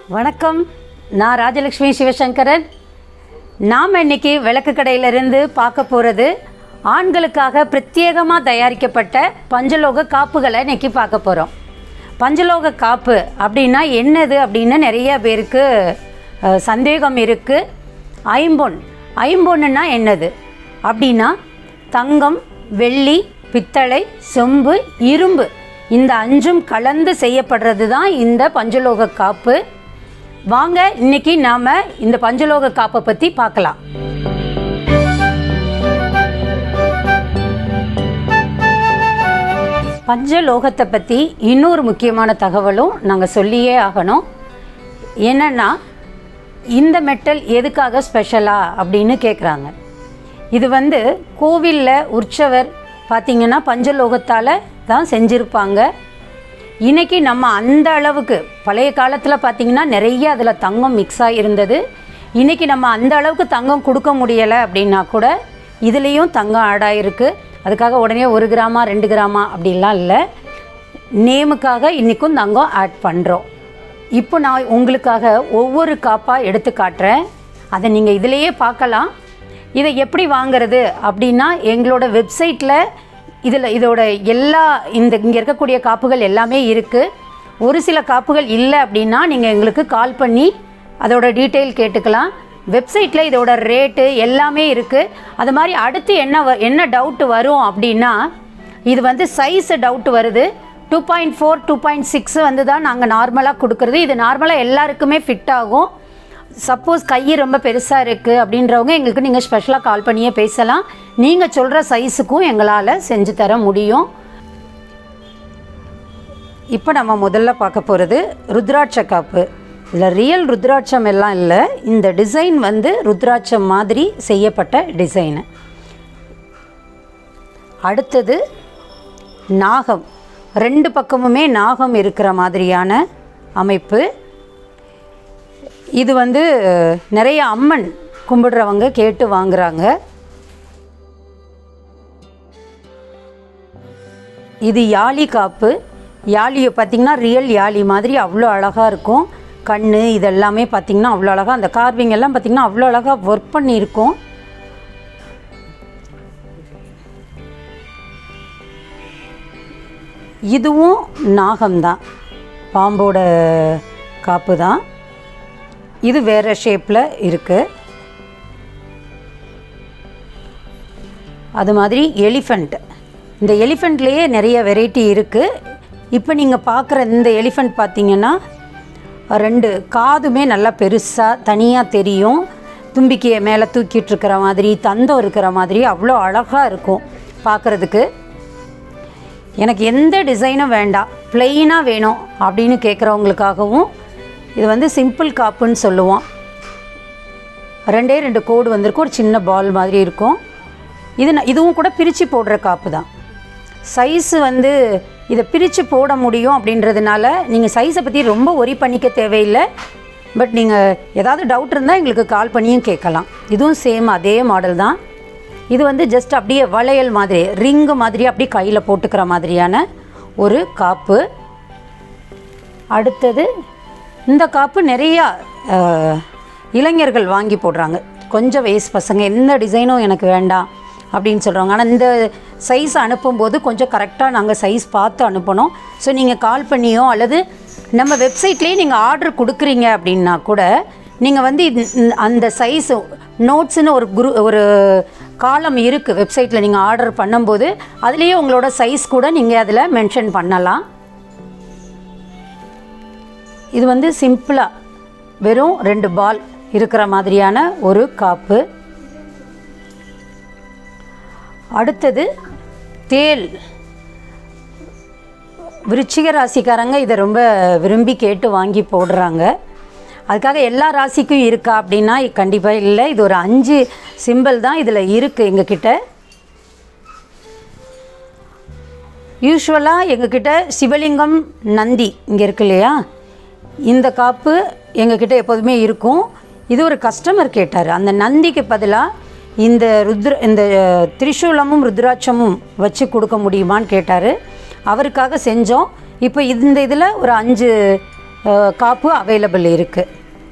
வணக்கம் நான் ராஜலக்ஷ்மி சிவசங்கரன் நாம் இன்னைக்கு விளக்கு கடையிலிருந்து பார்க்க போகிறது ஆண்களுக்காக பிரத்யேகமாக தயாரிக்கப்பட்ட பஞ்சலோக காப்புகளை இன்னைக்கு பார்க்க போகிறோம் பஞ்சலோக காப்பு அப்படின்னா என்னது அப்படின்னு நிறைய பேருக்கு அஹ், சந்தேகம் இருக்குது ஐம்பொன் ஐம்பொன்னுன்னா என்னது அப்படின்னா தங்கம் வெள்ளி பித்தளை செம்பு இரும்பு இந்த அஞ்சும் கலந்து செய்யப்படுறது தான் இந்த பஞ்சலோக காப்பு வாங்க இன்னைக்கு நாம இந்த பஞ்சலோக காப்பை பற்றி பார்க்கலாம் பஞ்சலோகத்தை பற்றி இன்னொரு முக்கியமான தகவலும் நாங்கள் சொல்லியே ஆகணும் என்னன்னா இந்த மெட்டல் எதுக்காக ஸ்பெஷலா அப்படின்னு கேட்குறாங்க இது வந்து கோவிலில் உற்சவர் பார்த்தீங்கன்னா பஞ்சலோகத்தால் தான் செஞ்சுருப்பாங்க இன்னைக்கு நம்ம அந்த அளவுக்கு பழைய காலத்தில் பார்த்தீங்கன்னா நிறைய அதில் தங்கம் மிக்ஸ் ஆகிருந்தது இன்னைக்கு நம்ம அந்த அளவுக்கு தங்கம் கொடுக்க முடியலை அப்படின்னா கூட இதுலேயும் தங்கம் ஆட் ஆகிருக்கு அதுக்காக உடனே ஒரு கிராமா ரெண்டு கிராமா அப்படிலாம் இல்லை நேமுக்காக இன்றைக்கும் தங்கம் ஆட் பண்ணுறோம் இப்போ நான் உங்களுக்காக ஒவ்வொரு காப்பாக எடுத்து காட்டுறேன் அதை நீங்கள் இதிலேயே பார்க்கலாம் இதை எப்படி வாங்குறது அப்படின்னா எங்களோட வெப்சைட்டில் இதில் இதோட எல்லா இந்த இங்கே இருக்கக்கூடிய காப்புகள் எல்லாமே இருக்குது ஒரு சில காப்புகள் இல்லை அப்படின்னா நீங்கள் எங்களுக்கு கால் பண்ணி அதோட டீட்டெயில் கேட்டுக்கலாம் வெப்சைட்டில் இதோட ரேட்டு எல்லாமே இருக்குது அது மாதிரி அடுத்து என்ன வ- என்ன டவுட் வரும் அப்படின்னா இது வந்து சைஸ் டவுட் வருது two point four two point six வந்து தான் நாங்கள் நார்மலாக கொடுக்குறது இது நார்மலாக எல்லாருக்குமே ஃபிட் ஆகும் சப்போஸ் கை ரொம்ப பெருசாக இருக்குது அப்படின்றவங்க எங்களுக்கு நீங்கள் ஸ்பெஷலாக கால் பண்ணியே பேசலாம் நீங்கள் சொல்கிற சைஸுக்கும் எங்களால் செஞ்சு தர முடியும் இப்போ நம்ம முதல்ல பார்க்க போகிறது ருத்ராட்ச காப்பு இதில் ரியல் ருத்ராட்சம் எல்லாம் இல்லை இந்த டிசைன் வந்து ருத்ராட்சம் மாதிரி செய்யப்பட்ட டிசைனு அடுத்தது நாகம் ரெண்டு பக்கமுமே நாகம் இருக்கிற மாதிரியான அமைப்பு இது வந்து அஹ், நிறைய அம்மன் கும்பிடுறவங்க கேட்டு வாங்குறாங்க இது யாழி காப்பு யாழியை பார்த்திங்கன்னா ரியல் யாழி மாதிரி அவ்வளோ அழகாக இருக்கும் கண் இதெல்லாமே பார்த்திங்கன்னா அவ்வளோ அழகாக அந்த கார்விங் எல்லாம் பார்த்திங்கன்னா அவ்வளோ அழகாக ஒர்க் பண்ணியிருக்கும் இதுவும் நாகம்தான் பாம்போட காப்பு தான் இது வேறு ஷேப்பில் இருக்குது அது மாதிரி எலிஃபண்ட் இந்த எலிஃபண்ட்லேயே நிறைய வெரைட்டி இருக்குது இப்போ நீங்கள் பார்க்குற இந்த எலிஃபண்ட் பார்த்தீங்கன்னா ரெண்டு காதுமே நல்லா பெருசாக தனியாக தெரியும் தும்பிக்கையை மேலே தூக்கிட்டு இருக்கிற மாதிரி தந்தம் இருக்கிற மாதிரி அவ்வளோ அழகாக இருக்கும் பார்க்குறதுக்கு எனக்கு எந்த டிசைனும் வேண்டாம் பிளெயினாக வேணும் அப்படின்னு கேட்குறவங்களுக்காகவும் இது வந்து சிம்பிள் காப்புன்னு சொல்லுவோம் ரெண்டே ரெண்டு கோடு வந்திருக்கும் ஒரு சின்ன பால் மாதிரி இருக்கும் இது ந- இதுவும் கூட பிரித்து போடுற காப்பு தான் சைஸ் வந்து இதை பிரித்து போட முடியும் அப்படின்றதுனால நீங்கள் சைஸை பற்றி ரொம்ப ஒரி பண்ணிக்க தேவையில்லை பட் நீங்கள் ஏதாவது டவுட் இருந்தால் எங்களுக்கு கால் பண்ணியும் கேட்கலாம் இதுவும் சேம் அதே மாடல் தான் இது வந்து ஜஸ்ட் அப்படியே வளையல் மாதிரி ரிங்கு மாதிரி அப்படியே கையில் போட்டுக்கிற மாதிரியான ஒரு காப்பு அடுத்தது இந்த காப்பு நிறையா அஹ், இளைஞர்கள் வாங்கி போடுறாங்க கொஞ்சம் வயசு பசங்க எந்த டிசைனும் எனக்கு வேண்டாம் அப்படின்னு சொல்கிறாங்க ஆனால் இந்த சைஸ் அனுப்பும்போது கொஞ்சம் கரெக்டாக நாங்கள் சைஸ் பார்த்து அனுப்பணும் ஸோ நீங்கள் கால் பண்ணியோ அல்லது நம்ம வெப்சைட்லேயே நீங்கள் ஆர்டர் கொடுக்குறீங்க அப்படின்னா கூட நீங்கள் வந்து இந்த- இந்த- அந்த சைஸ் நோட்ஸ்னு ஒரு குரு ஒரு காலம் இருக்குது வெப்சைட்டில் நீங்கள் ஆர்டர் பண்ணும்போது அதுலேயே உங்களோட சைஸ் கூட நீங்கள் அதில் மென்ஷன் பண்ணலாம் இது வந்து சிம்பிளாக வெறும் ரெண்டு பால் இருக்கிற மாதிரியான ஒரு காப்பு அடுத்தது தேல் விருச்சிக ராசிக்காரங்க இதை ரொம்ப விரும்பி கேட்டு வாங்கி போடுறாங்க அதுக்காக எல்லா ராசிக்கும் இருக்கா அப்படின்னா கண்டிப்பாக இல்லை இது ஒரு அஞ்சு சிம்பிள் தான் இதில் இருக்குது எங்ககிட்ட யூஸ்வலாக எங்ககிட்ட சிவலிங்கம் நந்தி இங்கே இருக்கு இல்லையா இந்த காப்பு எங்ககிட்ட எப்போதுமே இருக்கும் இது ஒரு கஸ்டமர் கேட்டார் அந்த நந்திக்கு பதிலாக இந்த ருத்ர இந்த திரிசூலமும் ருத்ராட்சமும் வச்சு கொடுக்க முடியுமான்னு கேட்டார் அவருக்காக செஞ்சோம் இப்போ இந்த இதில் ஒரு அஞ்சு அஹ், காப்பு அவைலபிள் இருக்குது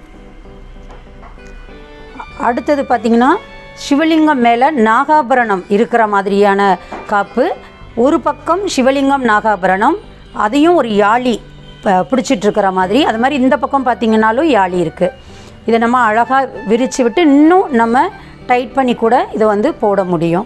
அடுத்தது பார்த்திங்கன்னா சிவலிங்கம் மேலே நாகாபரணம் இருக்கிற மாதிரியான காப்பு ஒரு பக்கம் சிவலிங்கம் நாகாபரணம் அதையும் ஒரு யாழி ப- பிடிச்சிட்டு இருக்கிற மாதிரி அது மாதிரி இந்த பக்கம் பார்த்திங்கனாலும் யாழி இருக்குது இதை நம்ம அழகாக விரித்து விட்டு இன்னும் நம்ம டைட் பண்ணி கூட இதை வந்து போட முடியும்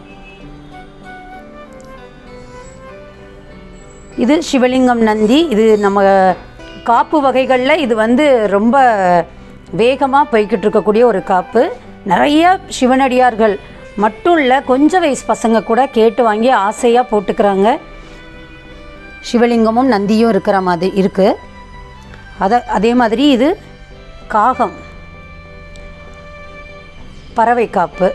இது சிவலிங்கம் நந்தி இது நம்ம காப்பு வகைகளில் இது வந்து ரொம்ப வேகமாக போய்கிட்டு இருக்கக்கூடிய ஒரு காப்பு நிறைய சிவனடியார்கள் மட்டும் இல்லை கொஞ்சம் வயசு பசங்க கூட கேட்டு வாங்கி ஆசையாக போட்டுக்கிறாங்க சிவலிங்கமும் நந்தியும் இருக்கிற மாதிரி இருக்குது அத அதே மாதிரி இது காகம் பறவை காப்பு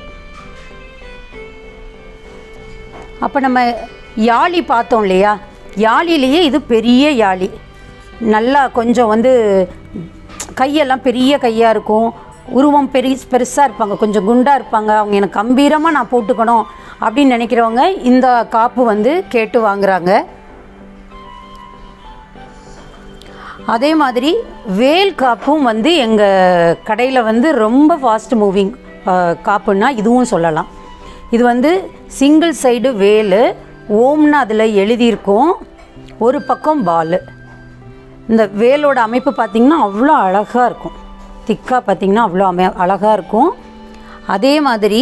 அப்போ நம்ம யாழி பார்த்தோம் இல்லையா யாழிலேயே இது பெரிய யாழி நல்லா கொஞ்சம் வந்து கையெல்லாம் பெரிய கையாக இருக்கும் உருவம் பெரிய பெருசாக இருப்பாங்க கொஞ்சம் குண்டாக இருப்பாங்க அவங்க எனக்கு கம்பீரமாக நான் போட்டுக்கணும் அப்படின்னு நினைக்கிறவங்க இந்த காப்பு வந்து கேட்டு வாங்குறாங்க அதே மாதிரி வேல் காப்பும் வந்து எங்கள் கடையில் வந்து ரொம்ப ஃபாஸ்ட் மூவிங் காப்புன்னா இதுவும் சொல்லலாம் இது வந்து சிங்கிள் சைடு வேலு ஓம்னு அதில் எழுதியிருக்கும் ஒரு பக்கம் பால் இந்த வேலோட அமைப்பு பார்த்திங்கன்னா அவ்வளோ அழகாக இருக்கும் திக்காக பார்த்திங்கன்னா அவ்வளோ அமை அழகாக இருக்கும் அதே மாதிரி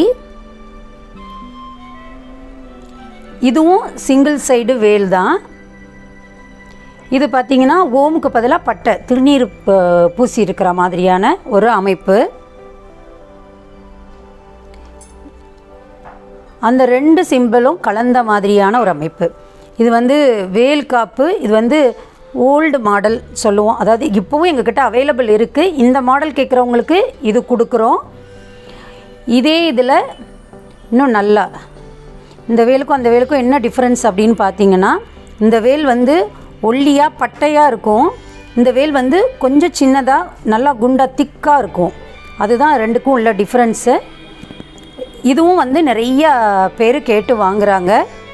இதுவும் சிங்கிள் சைடு வேல் தான் இது பார்த்தீங்கன்னா ஓமுக்கு பதிலாக பட்டை திருநீர் ப- பூசி இருக்கிற மாதிரியான ஒரு அமைப்பு அந்த ரெண்டு சிம்பிளும் கலந்த மாதிரியான ஒரு அமைப்பு இது வந்து வேல் காப்பு இது வந்து ஓல்டு மாடல் சொல்லுவோம் அதாவது இப்போவும் எங்ககிட்ட அவைலபிள் இருக்குது இந்த மாடல் கேட்குறவங்களுக்கு இது கொடுக்குறோம் இதே இதில் இன்னும் நல்லா இந்த வேலுக்கும் அந்த வேலுக்கும் என்ன டிஃப்ரென்ஸ் அப்படின்னு பார்த்தீங்கன்னா இந்த வேல் வந்து ஒல்லியாக பட்டையாக இருக்கும் இந்த வேல் வந்து கொஞ்சம் சின்னதாக நல்லா குண்டா திக்காக இருக்கும் அதுதான் ரெண்டுக்கும் உள்ள டிஃப்ரென்ஸு இதுவும் வந்து நிறைய பேர் கேட்டு வாங்குறாங்க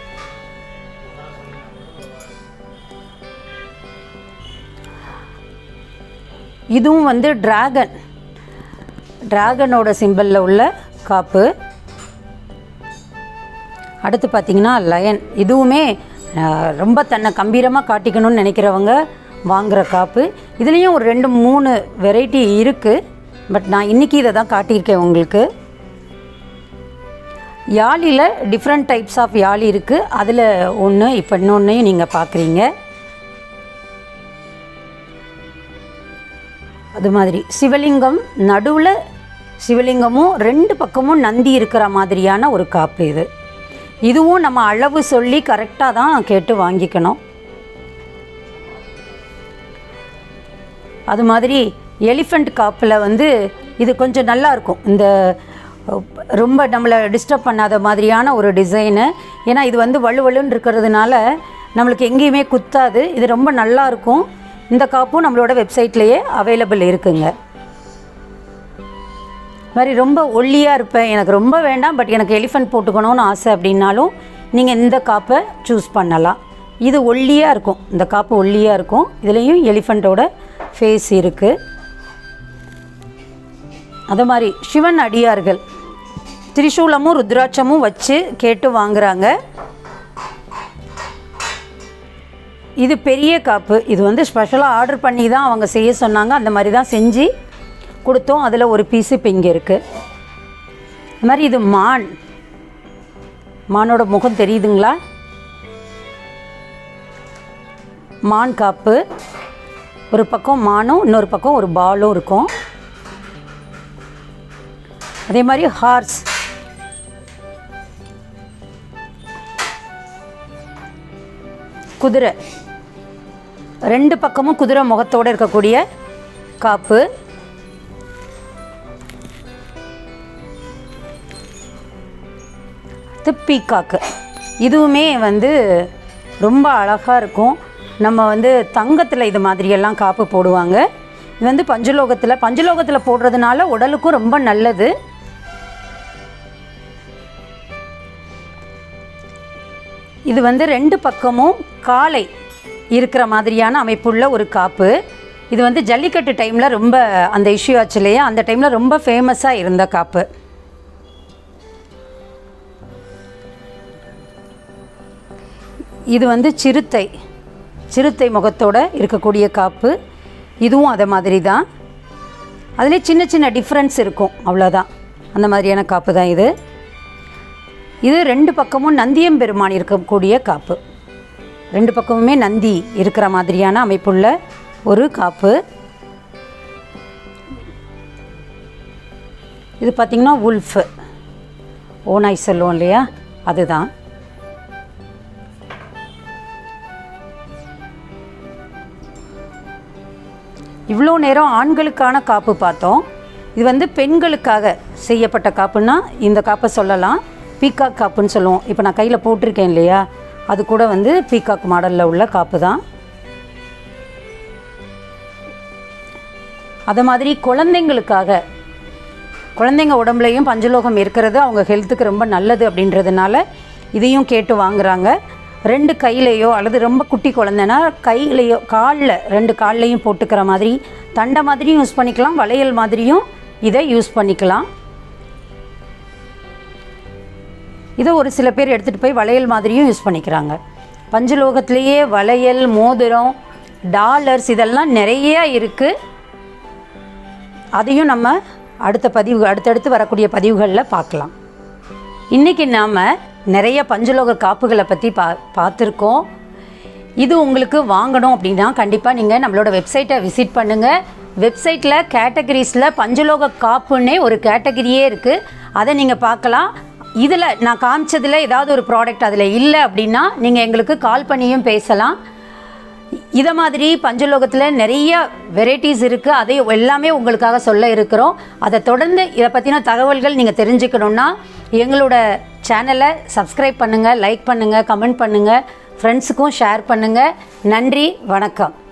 இதுவும் வந்து டிராகன் டிராகனோட சிம்பலில் உள்ள காப்பு அடுத்து பார்த்தீங்கன்னா லயன் இதுவுமே அஹ், ரொம்ப தன்னை கம்பீரமாக காட்டிக்கணும்னு நினைக்கிறவங்க வாங்குகிற காப்பு இதுலேயும் ஒரு ரெண்டு மூணு வெரைட்டி இருக்குது பட் நான் இன்றைக்கி இதை தான் காட்டியிருக்கேன் உங்களுக்கு யாழியில் டிஃப்ரெண்ட் டைப்ஸ் ஆஃப் யாழி இருக்குது அதில் ஒன்று இப்போ இன்னொன்றையும் நீங்கள் பார்க்குறீங்க அது மாதிரி சிவலிங்கம் நடுவில் சிவலிங்கமும் ரெண்டு பக்கமும் நந்தி இருக்கிற மாதிரியான ஒரு காப்பு இது இதுவும் நம்ம அளவு சொல்லி கரெக்டாக தான் கேட்டு வாங்கிக்கணும் அது மாதிரி எலிஃபண்ட் காப்பில் வந்து இது கொஞ்சம் நல்லா இருக்கும் இந்த அஹ், ரொம்ப நம்மளை டிஸ்டர்ப் பண்ணாத மாதிரியான ஒரு டிசைனு ஏன்னா இது வந்து வலுவலுன்னு இருக்கிறதுனால நம்மளுக்கு எங்கேயுமே குத்தாது இது ரொம்ப நல்லா இருக்கும் இந்த காப்பும் நம்மளோட வெப்சைட்லேயே அவைலபிள் இருக்குங்க மாதிரி ரொம்ப ஒல்லியாக இருப்பேன் எனக்கு ரொம்ப வேண்டாம் பட் எனக்கு எலிஃபண்ட் போட்டுக்கணும்னு ஆசை அப்படின்னாலும் நீங்கள் இந்த காப்பை சூஸ் பண்ணலாம் இது ஒல்லியாக இருக்கும் இந்த காப்பு ஒல்லியாக இருக்கும் இதுலேயும் எலிஃபண்ட்டோட ஃபேஸ் இருக்குது அது மாதிரி சிவன் அடியார்கள் திரிசூலமும் ருத்ராட்சமும் வச்சு கேட்டு வாங்குறாங்க இது பெரிய காப்பு இது வந்து ஸ்பெஷலாக ஆர்டர் பண்ணி தான் அவங்க செய்ய சொன்னாங்க அந்த மாதிரி தான் செஞ்சு கொடுத்தோம் அதில் ஒரு பீஸு இப்போ இங்கே இருக்குது அது மாதிரி இது மான் மானோட முகம் தெரியுதுங்களா மான் காப்பு ஒரு பக்கம் மானும் இன்னொரு பக்கம் ஒரு பாலும் இருக்கும் அதே மாதிரி ஹார்ஸ் குதிரை ரெண்டு பக்கமும் குதிரை முகத்தோடு இருக்கக்கூடிய காப்பு அடுத்து பீக்காக்கு இதுவுமே வந்து ரொம்ப அழகாக இருக்கும் நம்ம வந்து தங்கத்தில் இது மாதிரியெல்லாம் காப்பு போடுவாங்க இது வந்து பஞ்சலோகத்தில் பஞ்சலோகத்தில் போடுறதுனால உடலுக்கும் ரொம்ப நல்லது இது வந்து ரெண்டு பக்கமும் காலை இருக்கிற மாதிரியான அமைப்புள்ள ஒரு காப்பு இது வந்து ஜல்லிக்கட்டு டைமில் ரொம்ப அந்த இஷ்யூ ஆச்சு இல்லையா அந்த டைமில் ரொம்ப ஃபேமஸாக இருந்த காப்பு இது வந்து சிறுத்தை சிறுத்தை முகத்தோட இருக்கக்கூடிய காப்பு இதுவும் அதை மாதிரி தான் அதிலே சின்ன சின்ன டிஃப்ரென்ஸ் இருக்கும் அவ்வளோதான் அந்த மாதிரியான காப்பு தான் இது இது ரெண்டு பக்கமும் நந்தியம்பெருமான் இருக்கக்கூடிய காப்பு ரெண்டு பக்கமுமே நந்தி இருக்கிற மாதிரியான அமைப்புள்ள ஒரு காப்பு இது பார்த்திங்கன்னா உல்ஃபு ஓனாய் சொல்லுவோம் இல்லையா அதுதான் இவ்வளோ நேரம் ஆண்களுக்கான காப்பு பார்த்தோம் இது வந்து பெண்களுக்காக செய்யப்பட்ட காப்புன்னா இந்த காப்பை சொல்லலாம் பீகாக் காப்புன்னு சொல்லுவோம் இப்போ நான் கையில் போட்டிருக்கேன் இல்லையா அது கூட வந்து பீகாக் மாடலில் உள்ள காப்பு தான் அது மாதிரி குழந்தைங்களுக்காக குழந்தைங்க உடம்புலையும் பஞ்சலோகம் இருக்கிறது அவங்க ஹெல்த்துக்கு ரொம்ப நல்லது அப்படின்றதுனால இதையும் கேட்டு வாங்குறாங்க ரெண்டு கையிலையோ அல்லது ரொம்ப குட்டி குழந்தைனா கையிலையோ காலில் ரெண்டு கால்லையும் போட்டுக்கிற மாதிரி தண்டை மாதிரியும் யூஸ் பண்ணிக்கலாம் வளையல் மாதிரியும் இதை யூஸ் பண்ணிக்கலாம் இதை ஒரு சில பேர் எடுத்துகிட்டு போய் வளையல் மாதிரியும் யூஸ் பண்ணிக்கிறாங்க பஞ்சலோகத்திலேயே வளையல் மோதிரம் டாலர்ஸ் இதெல்லாம் நிறைய இருக்குது அதையும் நம்ம அடுத்த பதிவு அடுத்தடுத்து வரக்கூடிய பதிவுகளில் பார்க்கலாம் இன்றைக்கி நாம் நிறைய பஞ்சலோக காப்புகளை பற்றி பா பார்த்துருக்கோம் இது உங்களுக்கு வாங்கணும் அப்படின்னா கண்டிப்பாக நீங்கள் நம்மளோட வெப்சைட்டை விசிட் பண்ணுங்கள் வெப்சைட்டில் கேட்டகரிஸில் பஞ்சலோக காப்புன்னே ஒரு கேட்டகரியே இருக்குது அதை நீங்கள் பார்க்கலாம் இதில் நான் காமிச்சதில் ஏதாவது ஒரு ப்ராடக்ட் அதில் இல்லை அப்படின்னா நீங்கள் எங்களுக்கு கால் பண்ணியும் பேசலாம் இதை மாதிரி பஞ்சலோகத்தில் நிறைய வெரைட்டிஸ் இருக்குது அதை எல்லாமே உங்களுக்காக சொல்ல இருக்கிறோம் அதை தொடர்ந்து இதை பற்றின தகவல்கள் நீங்கள் தெரிஞ்சுக்கணுன்னா எங்களோட சேனலை சப்ஸ்கிரைப் பண்ணுங்கள் லைக் பண்ணுங்கள் கமெண்ட் பண்ணுங்கள் ஃப்ரெண்ட்ஸுக்கும் ஷேர் பண்ணுங்கள் நன்றி வணக்கம்